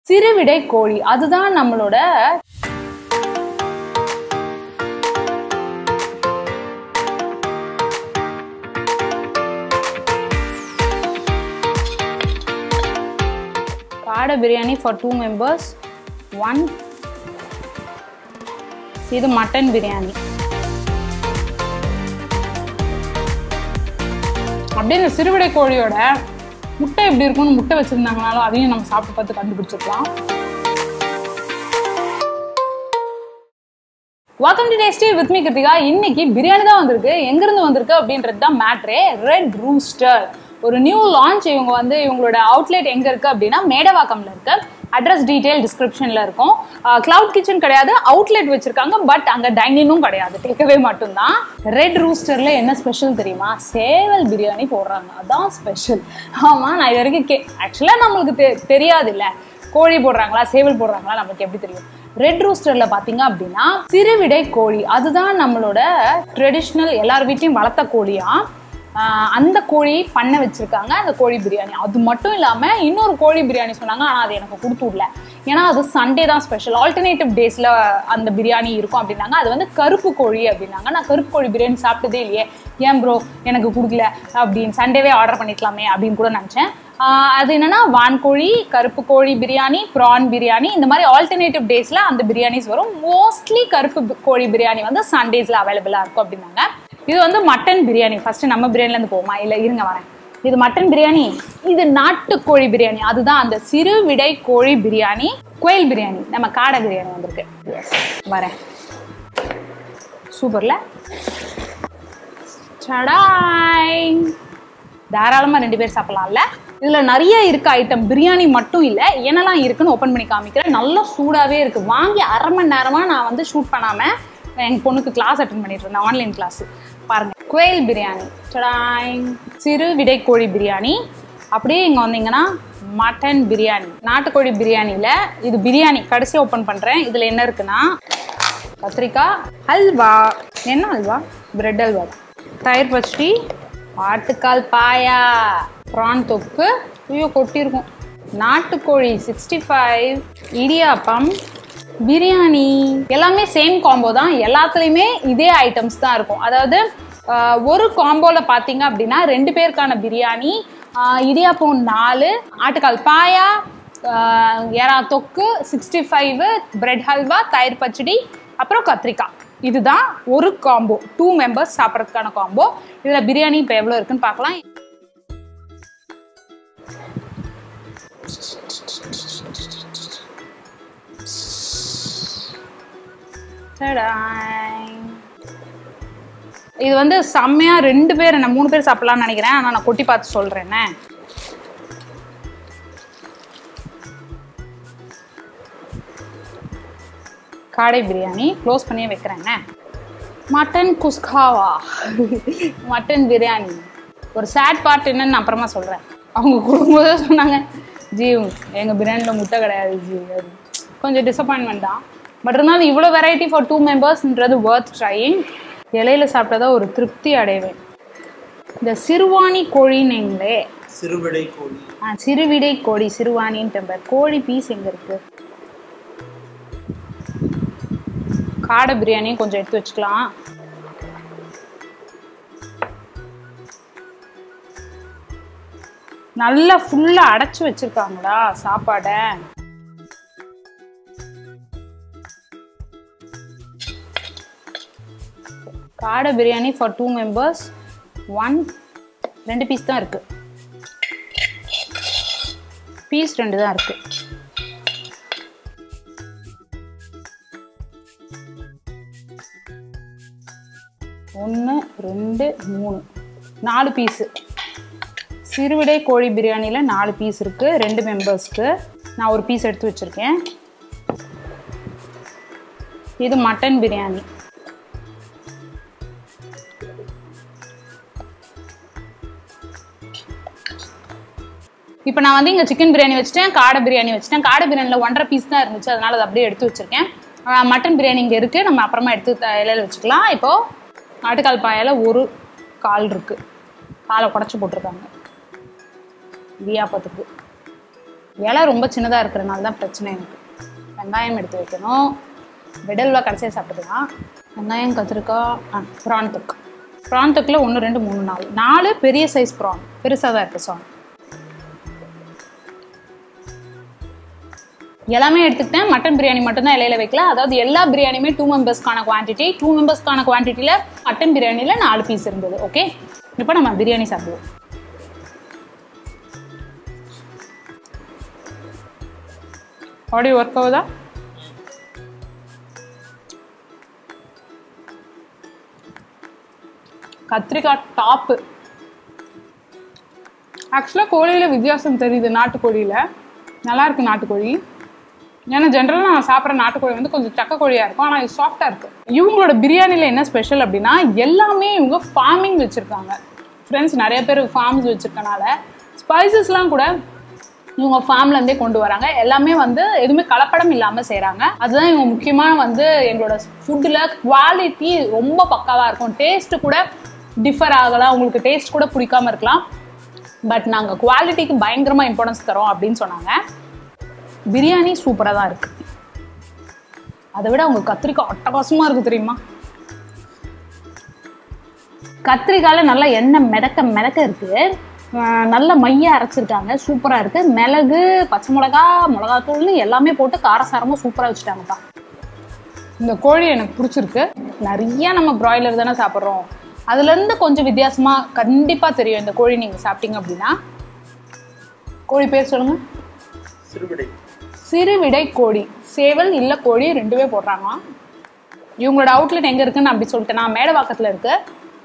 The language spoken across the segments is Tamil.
சிறுவிடை கோழி அதுதான் நம்மளோட காடை biryani for two members one இது மட்டன் பிரியாணி அப்படியே இந்த சிறுவிடை கோழியோட முட்டை எப்படி இருக்கும்னு முட்டை வச்சிருந்தாங்கனாலும் அதையும் நம்ம சாப்பிட்டு பார்த்து கண்டுபிடிச்சிக்கலாம் welcome to tasty with me Krithika இன்னைக்கு பிரியாணி தான் வந்திருக்கு எங்கிருந்து வந்திருக்கு அப்படின்றது தான் மேட்ரே ரெட் ரூஸ்டர் ஒரு நியூ லான்ச் இவங்க வந்து இவங்களோட அவுட்லெட் எங்க இருக்கு அப்படின்னா மேடவாக்கம்ல இருக்கு அட்ரஸ் டீடைல் டிஸ்கிரிப்ஷன்ல இருக்கும் கிளவுட் கிச்சன் கிடையாது அவுட்லெட் வச்சிருக்காங்க பட் அங்க டைனிங்கும் கிடையாது டேக்அவே மட்டும்தான் ரெட் ரூஸ்டர்ல என்ன ஸ்பெஷல் தெரியுமா சேவல் பிரியாணி போடுறாங்க அதான் ஸ்பெஷல் ஆமா நான் இது வரைக்கும் கே ஆக்சுவலா நம்மளுக்கு தெ தெரியாது இல்ல கோழி போடுறாங்களா சேவல் போடுறாங்களா நமக்கு எப்படி தெரியும் ரெட் ரூஸ்டர்ல பாத்தீங்க அப்படின்னா சிறுவிடை கோழி அதுதான் நம்மளோட ட்ரெடிஷ்னல் எல்லார் வீட்லயும் வளர்த்த கோழியா ஆஹ் அந்த கோழி பண்ண வச்சிருக்காங்க அந்த கோழி பிரியாணி அது மட்டும் இல்லாம இன்னொரு கோழி பிரியாணி சொன்னாங்க ஆனா அது எனக்கு கொடுத்து விடல ஏன்னா அது சண்டே தான் ஸ்பெஷல் ஆல்டர்னேட்டிவ் டேஸ்ல அந்த பிரியாணி இருக்கும் அப்படின்னாங்க அது வந்து கருப்பு கோழி அப்படின்னாங்க நான் கருப்பு கோழி பிரியாணி சாப்பிட்டதே இல்லையே ஏன் ப்ரோ எனக்கு கொடுக்கல அப்படின்னு சண்டேவே ஆர்டர் பண்ணிக்கலாமே அப்படின்னு கூட நினச்சேன் ஆஹ் அது என்னன்னா வான்கோழி கருப்பு கோழி பிரியாணி ப்ரான் பிரியாணி இந்த மாதிரி ஆல்டர்னேட்டிவ் டேஸ்ல அந்த பிரியாணிஸ் வரும் மோஸ்ட்லி கருப்பு பி- கோழி பிரியாணி வந்து சண்டேஸ்ல அவைலபிளா இருக்கும் அப்படின்னாங்க இது வந்து மட்டன் பிரியாணி ஃபர்ஸ்ட் நம்ம பிரியாணில இருந்து போமா இல்ல இருங்க வரேன் இது மட்டன் பிரியாணி இது நாட்டுக்கோழி பிரியாணி அதுதான் அந்த சிறு விடை கோழி பிரியாணி கோயில் பிரியாணி நம்ம காடை பிரியாணி வந்திருக்கு Yes, வரேன் சூப்பர்ல சடாய் தாராளமா ரெண்டு பேர் சாப்பிடலாம்ல இதுல நிறைய இருக்கு ஐட்டம் பிரியாணி மட்டும் இல்ல என்னெல்லாம் இருக்குன்னு ஓபன் பண்ணி காமிக்கிறேன் நல்லா சூடாவே இருக்கு வாங்கி அரை மணி நேரமா நான் வந்து ஷூட் பண்ணாம எங்க பொண்ணுக்கு கிளாஸ் அட்டன் பண்ணிட்டு இருந்தேன் ஆன்லைன் கிளாஸ் பாருங்க குவேல் பிரியாணி சடாய் சிறு விடைக்கோழி பிரியாணி அப்படியே இங்க வந்தீங்கன்னா மட்டன் பிரியாணி நாட்டுக்கோழி பிரியாணியில இது பிரியாணி கடைசி ஓபன் பண்றேன் இதுல என்ன இருக்குன்னா கத்திரிக்காய் ஹல்வா என்ன ஹல்வா பிரெட் ஹல்வா தயிர் பச்சடி ஆட்டுக்கால் பாயா ப்ரான் தொக்கு ஐயோ கொட்டியிருக்கும் நாட்டுக்கோழி சிக்ஸ்டி ஃபைவ் இடியாப்பம் பிரியாணி எல்லாமே சேம் காம்போ தான் எல்லாத்துலேயுமே இதே ஐட்டம்ஸ் தான் இருக்கும் அதாவது ஆஹ், ஒரு காம்போவில் பார்த்தீங்க அப்படின்னா ரெண்டு பேருக்கான பிரியாணி ஆஹ், இடியாப்பம் நாலு ஆட்டுக்கால் பாயா ஆஹ் எறா தொக்கு சிக்ஸ்டி ஃபைவ் பிரெட் ஹல்வா தயிர் பச்சடி அப்புறம் கத்திரிக்காய் இதுதான் ஒரு காம்போ டூ மெம்பர்ஸ் சாப்பிட்றதுக்கான காம்போ இதில் பிரியாணி இப்போ எவ்வளோ இருக்குன்னு பார்க்கலாம் டடாய். இது வந்து செம்மையா ரெண்டு பேர் என்ன மூணு பேர் சாப்பிடலாம்னு நினைக்கிறேன் ஆனால் நான் கொட்டி பார்த்து சொல்றேன் என்ன காடை பிரியாணி க்ளோஸ் பண்ணியே வைக்கிறேங்க மட்டன் குஸ்காவா மட்டன் பிரியாணி ஒரு சேட் பார்ட் என்னன்னு நான் அப்புறமா சொல்கிறேன் அவங்க கொடுக்கும்போதே சொன்னாங்க ஜி எங்கள் பிரியாணியில் முட்டை கிடையாது ஜி அது கொஞ்சம் டிசப்பாயின்மெண்ட் தான் பட் இருந்தாலும் இவ்வளோ வெரைட்டி ஃபார் டூ மெம்பர்ஸ்ன்றது ஒர்த் ட்ரையிங் இலையில சாப்பிட்டதா ஒரு திருப்தி அடைவேன் இந்த சிறுவாணி கோழின்னீங்களே சிறுவிடை கோழி ஆ சிறுவிடை கோழி சிறுவாணின்ட்டு பாரு. கோழி பீஸ் எங்க இருக்கு காடை பிரியாணியும் கொஞ்சம் எடுத்து வச்சுக்கலாம் நல்லா ஃபுல்லா அடைச்சு வச்சிருக்காங்களா சாப்பாடை காடை biryani for two members one ரெண்டு பீஸ் தான் இருக்கு பீஸ் ரெண்டு தான் இருக்கு ஒன்று ரெண்டு மூணு நாலு பீஸு சிறுவிடை கோழி பிரியாணியில் நாலு பீஸ் இருக்குது ரெண்டு மெம்பர்ஸ்க்கு நான் ஒரு பீஸ் எடுத்து வச்சுருக்கேன் இது மட்டன் பிரியாணி இப்போ நான் வந்து இங்கே சிக்கன் பிரியாணி வச்சுட்டேன் காடை பிரியாணி வச்சுட்டேன் காடை பிரியாணியில் ஒன்றரை பீஸ் தான் இருந்துச்சு அதனால அதை அப்படியே எடுத்து வச்சிருக்கேன் ஆஹ் மட்டன் பிரியாணி இங்கே இருக்குது நம்ம அப்புறமா எடுத்து த- இலையில வச்சுக்கலாம் இப்போது ஆட்டுக்கால் பாயால் ஒரு கால் இருக்குது காலை குடச்சி போட்டிருக்காங்க இடியாப்பத்துக்கு இலை ரொம்ப சின்னதாக இருக்கிறனால தான் பிரச்சனை எனக்கு வெங்காயம் எடுத்து வைக்கணும் விடல்வா கடைசியாக சாப்பிட்டுக்கலாம் வெங்காயம் கத்திரிக்காய் ஆ ப்ரான் தொக்கு ப்ரான் தொக்கில் ஒன்று ரெண்டு மூணு நாலு நாலு பெரிய சைஸ் ப்ரான் பெருசாக தான் இருக்குது சாங் எல்லாமே எடுத்துக்கிட்டேன் மட்டன் பிரியாணி மட்டும்தான் இலையில வைக்கல அதாவது எல்லா பிரியாணியுமே டூ மெம்பர்ஸ்க்கான குவான்டிட்டி டூ மெம்பர்ஸ்க்கான குவான்டிட்டியில் மட்டன் பிரியாணியில் நாலு பீஸ் இருந்தது ஓகே இப்போ நம்ம பிரியாணி சாப்பிடுவோம் ஆடியோ ஒர்க் ஆகுதா கத்திரிக்காய் டாப்பு ஆக்சுவலாக கோழியில் வித்தியாசம் தெரியுது நாட்டுக்கோழியில் நல்லா இருக்கு நாட்டுக்கோழி ஏன்னா ஜென்ரலாக நான் சாப்பிட்ற நாட்டுக்கோழி வந்து கொஞ்சம் சக்க கோழியாக இருக்கும் ஆனால் இது சாஃப்டாக இருக்கு இவங்களோட பிரியாணியில் என்ன ஸ்பெஷல் அப்படின்னா எல்லாமே இவங்க ஃபார்மிங் வச்சுருக்காங்க ஃப்ரெண்ட்ஸ் நிறைய பேர் ஃபார்ம்ஸ் வச்சுருக்கனால ஸ்பைசஸ்லாம் கூட இவங்க ஃபார்ம்லேருந்தே கொண்டு வராங்க எல்லாமே வந்து எதுவுமே கலப்படம் இல்லாமல் செய்கிறாங்க அதுதான் இவங்க முக்கியமாக வந்து எங்களோட ஃபுட்டில் குவாலிட்டி ரொம்ப பக்காவாக இருக்கும் டேஸ்ட்டு கூட டிஃபர் ஆகலாம் உங்களுக்கு டேஸ்ட் கூட பிடிக்காம இருக்கலாம் பட் நாங்கள் குவாலிட்டிக்கு பயங்கரமாக இம்பார்ட்டன்ஸ் தரோம் அப்படின்னு சொன்னாங்க பிரியாணி சூப்பராக தான் இருக்கு அதை விட அவங்க கத்திரிக்காய் அட்டகாசமாக இருக்கு தெரியுமா கத்திரிக்காயில் நல்லா எண்ணெய் மிதக்க மிதக்க இருக்கு ஆஹ் நல்ல மைய அரைச்சிருக்காங்க சூப்பராக இருக்கு மிளகு பச்சை மிளகா மிளகாத்தூள்னு எல்லாமே போட்டு காரசாரமாக சூப்பராக வச்சுட்டாங்கப்பா இந்த கோழி எனக்கு பிடிச்சிருக்கு நிறைய நம்ம பிராய்லர் தானே சாப்பிட்றோம் அதுலேருந்து கொஞ்சம் வித்தியாசமாக கண்டிப்பாக தெரியும் இந்த கோழி நீங்கள் சாப்பிட்டீங்க அப்படின்னா கோழி பேர் சொல்லுங்க சிறுவிடை சிறுவிடை கோழி சேவல் இல்லை கோழி ரெண்டுமே போடுறாங்க இவங்களோட அவுட்லெட் எங்கே இருக்குன்னு அப்படி சொல்லிட்டு நான் மேடவாக்கத்தில் இருக்கு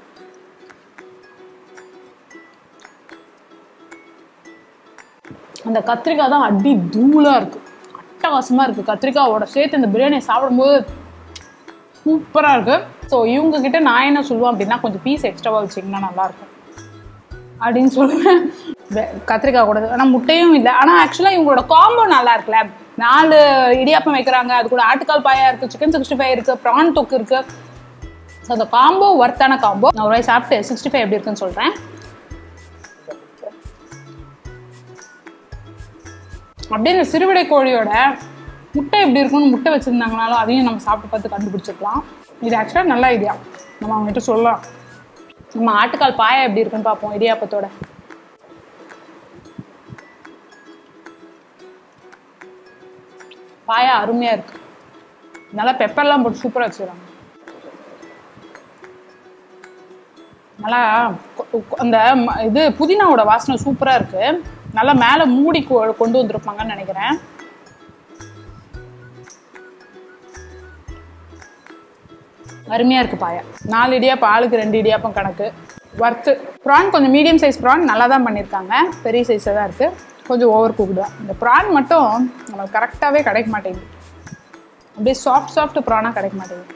அந்த கத்திரிக்காய் தான் அடி தூளாக இருக்கு அட்டகாசமாக இருக்கு கத்திரிக்காயோட சேர்த்து இந்த பிரியாணியை சாப்பிடும்போது சூப்பராக இருக்கு ஸோ இவங்க கிட்ட நான் என்ன சொல்லுவேன் அப்படின்னா கொஞ்சம் பீஸ் எக்ஸ்ட்ராவாக வச்சிங்கன்னா நல்லாயிருக்கும் அப்படின்னு சொல்லுவேன் வெ- கத்திரிக்காய் கூட ஆனால் முட்டையும் இல்லை ஆனால் ஆக்சுவலாக இவங்களோட காம்போ நல்லா இருக்குல்ல நாலு இடியாப்பம் வைக்கிறாங்க அது கூட ஆட்டுக்கால் பாயா இருக்குது சிக்கன் சிக்ஸ்டி ஃபைவ் இருக்குது ப்ரான் தொக்கு இருக்குது ஸோ அந்த காம்போ ஒர்த்தான காம்போ நான் ஒரு வாய் சாப்பிட்டு சிக்ஸ்டி ஃபைவ் எப்படி இருக்குன்னு சொல்கிறேன் அப்படியே இந்த சிறுவிடை கோழியோட முட்டை எப்படி இருக்கும்னு முட்டை வச்சுருந்தாங்கனாலும் அதையும் நம்ம சாப்பிட்டு பார்த்து கண்டுபிடிச்சிக்கலாம் இது ஆக்சுவலாக நல்ல ஐடியா நம்ம அவங்ககிட்ட சொல்லலாம் நம்ம ஆட்டுக்கால் பாயா எப்படி இருக்குன்னு பார்ப்போம் இடியாப்பத்தோட பாயா அருமையா இருக்கு நல்லா பெப்பர்லாம் போட்டு சூப்பராக வச்சுக்கிறாங்க நல்லா கொ- கொ- அந்த ம- இது புதினாவோட வாசனை சூப்பரா இருக்கு நல்லா மேலே மூடி கொ- கொண்டு வந்திருப்பாங்கன்னு நினைக்கிறேன் அருமையா இருக்கு பாயா நாலு இடியாப்பம் ஆளுக்கு ரெண்டு இடியாப்பம் கணக்கு வர்த்து ப்ரான் கொஞ்சம் மீடியம் சைஸ் ப்ரான் நல்லா தான் பண்ணியிருக்காங்க பெரிய சைஸாக தான் இருக்கு கொஞ்சம் ஓவர் குக்டு தான் இந்த ப்ரான் மட்டும் நம்மளுக்கு கரெக்டாகவே கிடைக்க மாட்டேங்குது அப்படியே சாஃப்ட் சாஃப்ட் ப்ரானாக கிடைக்க மாட்டேங்குது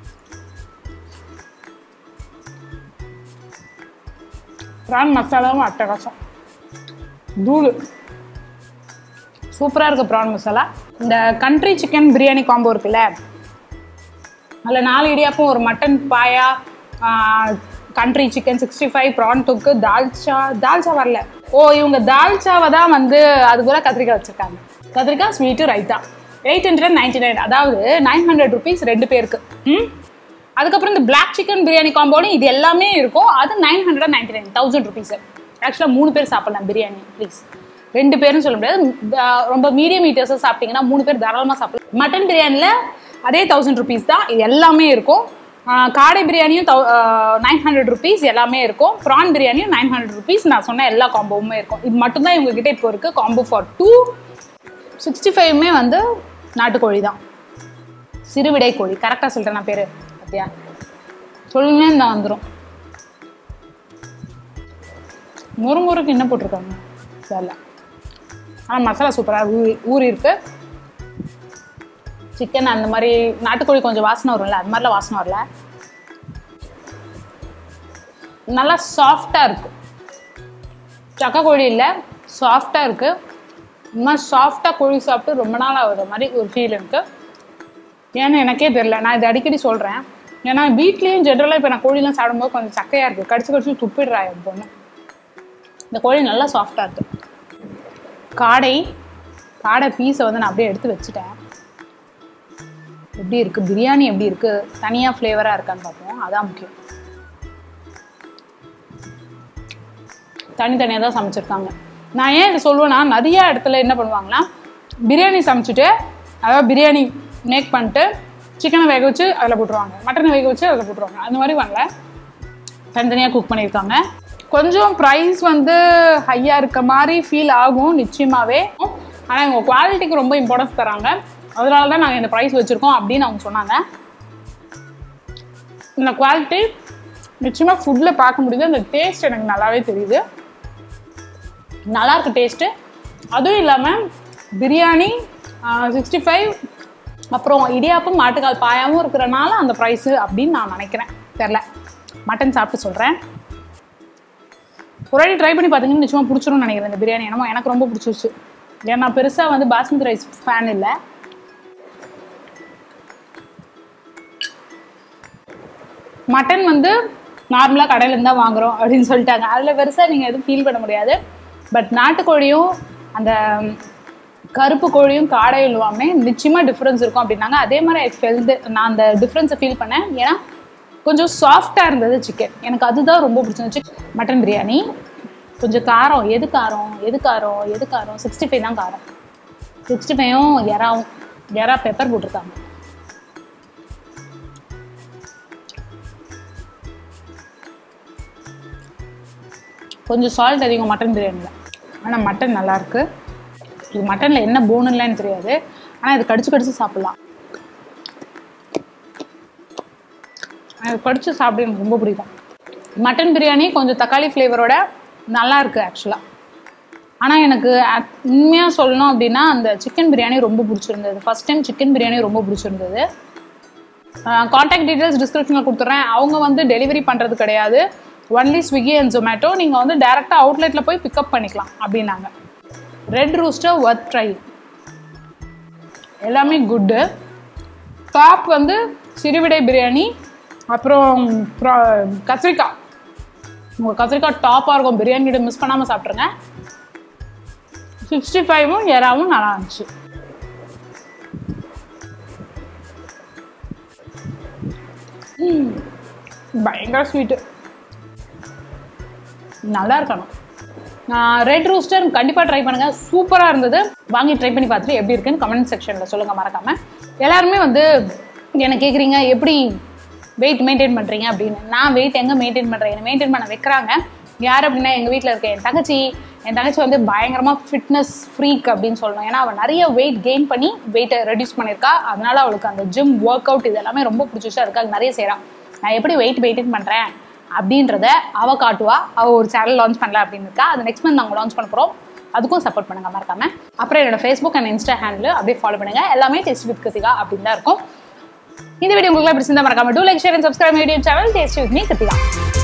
ப்ரான் மசாலாவும் அட்டகாசம் தூளு சூப்பராக இருக்கு ப்ரான் மசாலா இந்த கண்ட்ரி சிக்கன் பிரியாணி காம்போ இருக்குல்ல அதில் நாலு இடியாப்பம் ஒரு mutton paya country chicken sixty five prawn தொக்கு தால்ச்சா தால்ச்சா வரல ஓ இவங்க தால்ச்சாவை தான் வந்து அது கூட கத்திரிக்காய் வச்சுருக்காங்க கத்திரிக்காய் sweet raita eight hundred ninety nine அதாவது நைன் ஹண்ட்ரட் ருபீஸ் ரெண்டு பேருக்கு ம் அதுக்கப்புறம் இந்த பிளாக் சிக்கன் பிரியாணி காம்போலையும் இது எல்லாமே இருக்கும் அது nine hundred ninety nine thousand rupees ஆக்சுவலாக மூணு பேர் சாப்பிடலாம் பிரியாணி ப்ளீஸ் ரெண்டு பேரும் சொல்ல முடியாது அஹ் ரொம்ப மீடியம் ஈட்டர்ஸாக சாப்பிட்டீங்கன்னா மூணு பேர் தாராளமாக சாப்பிடலாம் மட்டன் பிரியாணியில் அதே தௌசண்ட் ருபீஸ் தான் இது எல்லாமே இருக்கும் ஆஹ் காடை பிரியாணியும் நைன் ஹண்ட்ரட் ருபீஸ் எல்லாமே இருக்கும் ப்ரான் பிரியாணியும் நைன் ஹண்ட்ரட் ருபீஸ் நான் சொன்ன எல்லா காம்போவுமே இருக்கும் இது மட்டும்தான் இவங்க கிட்ட இப்போ இருக்குது காம்போ ஃபார் டூ சிக்ஸ்டி ஃபைவ்மே வந்து நாட்டுக்கோழி தான் சிறுவிடை கோழி கரெக்டாக சொல்லிட்டேன் நான் பேர் அப்படியா சொல்லுங்க நான் வந்துடும் முருங்குருக்கு என்ன போட்டிருக்காங்க தெரியல ஆனால் மசாலா சூப்பராக ஊறி ஊறி இருக்கு சிக்கன் அந்த மாதிரி நாட்டுக்கோழி கொஞ்சம் வாசனை வரும்ல அது மாதிரிலாம் வாசனை வரல நல்லா சாஃப்டாக இருக்கு சக்க கோழி இல்லை சாஃப்டாக இருக்கு இந்த மாதிரி சாஃப்டாக கோழி சாப்பிட்டு ரொம்ப நாள் ஆகுற மாதிரி ஒரு ஃபீல் இருக்கு ஏன்னு எனக்கே தெரியல நான் இது அடிக்கடி சொல்கிறேன் ஏன்னா வீட்லேயும் ஜென்ரலாக இப்போ நான் கோழிலாம் சாப்பிடும்போது கொஞ்சம் சக்கையாக இருக்குது கடிச்சு கடிச்சு துப்பிடுறா என் பொண்ணு இந்த கோழி நல்லா சாஃப்டாக இருக்கு காடை காடை பீஸை வந்து நான் அப்படியே எடுத்து வச்சுட்டேன் எப்படி இருக்குது பிரியாணி எப்படி இருக்குது தனியாக ஃப்ளேவராக இருக்கான்னு பார்ப்போம் அதான் முக்கியம் தனித்தனியாக தான் சமைச்சிருக்காங்க நான் ஏன் இதை சொல்லுவேன்னா நிறைய இடத்துல என்ன பண்ணுவாங்கன்னா பிரியாணி சமைச்சிட்டு அதாவது பிரியாணி மேக் பண்ணிட்டு சிக்கனை வேக வச்சு அதில் போட்டுருவாங்க மட்டனை வேக வச்சு அதில் போட்டுருவாங்க அந்த மாதிரி பண்ணல தனித்தனியாக குக் பண்ணியிருக்காங்க கொஞ்சம் ப்ரைஸ் வந்து ஹையாக இருக்க மாதிரி ஃபீல் ஆகும் நிச்சயமாகவே ஆனால் இவங்க குவாலிட்டிக்கு ரொம்ப இம்பார்ட்டன்ஸ் தராங்க அதனால தான் நாங்கள் இந்த ப்ரைஸ் வச்சுருக்கோம் அப்படின்னு அவங்க சொன்னாங்க இந்த குவாலிட்டி நிச்சயமாக ஃபுட்டில் பார்க்க முடியுது அந்த டேஸ்ட் எனக்கு நல்லாவே தெரியுது நல்லா இருக்கு டேஸ்ட்டு அதுவும் இல்லாமல் பிரியாணி சிக்ஸ்டி ஃபைவ் அப்புறம் இடியாப்பம் மாட்டுக்கால் பாயாவும் இருக்கிறனால அந்த ப்ரைஸு அப்படின்னு நான் நினைக்கிறேன் தெரில மட்டன் சாப்பிட்டு சொல்கிறேன் ஒரு வாட்டி ட்ரை பண்ணி பார்த்தீங்கன்னா நிச்சயமாக பிடிச்சிரும்னு நினைக்கிறேன் இந்த பிரியாணி என்னமோ எனக்கு ரொம்ப பிடிச்சிருச்சு ஏன்னா பெருசாக வந்து பாஸ்மதி ரைஸ் ஃபேன் இல்லை மட்டன் வந்து நார்மலாக கடையிலேருந்து தான் வாங்குறோம் அப்படின்னு சொல்லிட்டாங்க அதில் பெருசாக நீங்கள் எதுவும் ஃபீல் பண்ண முடியாது பட் நாட்டுக்கோழியும் அந்த கருப்பு கோழியும் காடையும் இல்லாமே நிச்சயமாக டிஃப்ரென்ஸ் இருக்கும் அப்படின்னாங்க அதே மாதிரி ஐ ஃபெல்து நான் அந்த டிஃப்ரென்ஸை ஃபீல் பண்ணேன் ஏன்னா கொஞ்சம் சாஃப்டாக இருந்தது சிக்கன் எனக்கு அதுதான் ரொம்ப பிடிச்சிருந்துச்சு மட்டன் பிரியாணி கொஞ்சம் காரம் எது காரம் எது காரம் எது காரம் சிக்ஸ்டி ஃபைவ் தான் காரம் சிக்ஸ்டி ஃபைவும் எறாவும் எறா பெப்பர் போட்டிருக்காங்க கொஞ்சம் சால்ட் அதிகம் மட்டன் பிரியாணியில் ஆனால் மட்டன் நல்லாயிருக்கு இது மட்டனில் என்ன போனுன்னு தெரியாது ஆனால் இது கடிச்சு கடிச்சு சாப்பிட்லாம் எனக்கு கடிச்சு சாப்பிட எனக்கு ரொம்ப பிடிக்கும் மட்டன் பிரியாணி கொஞ்சம் தக்காளி ஃப்ளேவரோட நல்லா இருக்குது ஆக்சுவலாக ஆனால் எனக்கு உண்மையாக சொல்லணும் அப்படின்னா அந்த சிக்கன் பிரியாணி ரொம்ப பிடிச்சிருந்தது ஃபஸ்ட் டைம் சிக்கன் பிரியாணி ரொம்ப பிடிச்சிருந்தது காண்டாக்ட் டீட்டெயில்ஸ் டிஸ்கிரிப்ஷனில் கொடுத்துட்றேன் அவங்க வந்து டெலிவரி பண்ணுறது கிடையாது ஒன்லி ஸ்விக்கி அண்ட் ஜொமேட்டோ நீங்கள் வந்து டேரெக்டாக அவுட்லெட்டில் போய் பிக்கப் பண்ணிக்கலாம் அப்படின்னாங்க ரெட் ரூஸ்டர் ஒர்த் ட்ரை எல்லாமே குட்டு டாப் வந்து சிறுவிடை பிரியாணி அப்புறம் கத்திரிக்காய் உங்கள் கத்திரிக்காய் டாப்பாக இருக்கும் பிரியாணியோட மிஸ் பண்ணாமல் சாப்பிட்ருங்க சிக்ஸ்டி ஃபைவும் எறாவும் நல்லா இருந்துச்சு பயங்கர ஸ்வீட்டு நல்லா இருக்கணும் ரெட் ரூஸ்டர் கண்டிப்பாக ட்ரை பண்ணுங்கள் சூப்பராக இருந்தது வாங்கி ட்ரை பண்ணி பார்த்துட்டு எப்படி இருக்குன்னு கமெண்ட் செக்ஷனில் சொல்லுங்கள் மறக்காமல் எல்லாருமே வந்து என்ன கேட்குறீங்க எப்படி வெயிட் மெயின்டைன் பண்ணுறீங்க அப்படின்னு நான் வெயிட் எங்கே மெயின்டைன் பண்ணுறேன் என்னை மெயின்டைன் பண்ண வைக்கிறாங்க யார் அப்படின்னா எங்கள் வீட்டில் இருக்க என் தங்கச்சி என் தங்கச்சி வந்து பயங்கரமாக ஃபிட்னஸ் ஃப்ரீக் அப்படின்னு சொல்லணும் ஏன்னா அவள் நிறைய வெயிட் கெயின் பண்ணி வெயிட்டை ரெடியூஸ் பண்ணியிருக்கா அதனால அவளுக்கு அந்த ஜிம் ஒர்க் அவுட் இது எல்லாமே ரொம்ப பிடிச்சிச்சா இருக்கா நிறைய செய்கிறான் நான் எப்படி வெயிட் மெயின்டைன் பண்ணுறேன் அப்படின்றத அவ காட்டுவா அவள் ஒரு சேனல் லான்ச் பண்ணல அப்படின்னு இருக்கா அது நெக்ஸ்ட் மந்த் நாங்கள் லான்ச் பண்ண போகிறோம் அதுக்கும் சப்போர்ட் பண்ணுங்க மறக்காம அப்புறம் என்னோட ஃபேஸ்புக் அண்ட் இன்ஸ்டா ஹேண்டில் அப்படியே ஃபாலோ பண்ணுங்க எல்லாமே டேஸ்ட் வித் கிருத்திகா அப்படின்னு தான் இருக்கும் இந்த வீடியோ உங்களுக்கு பிடிச்சிருந்தா மறக்காம do like share and subscribe YouTube channel taste with me Kiruthika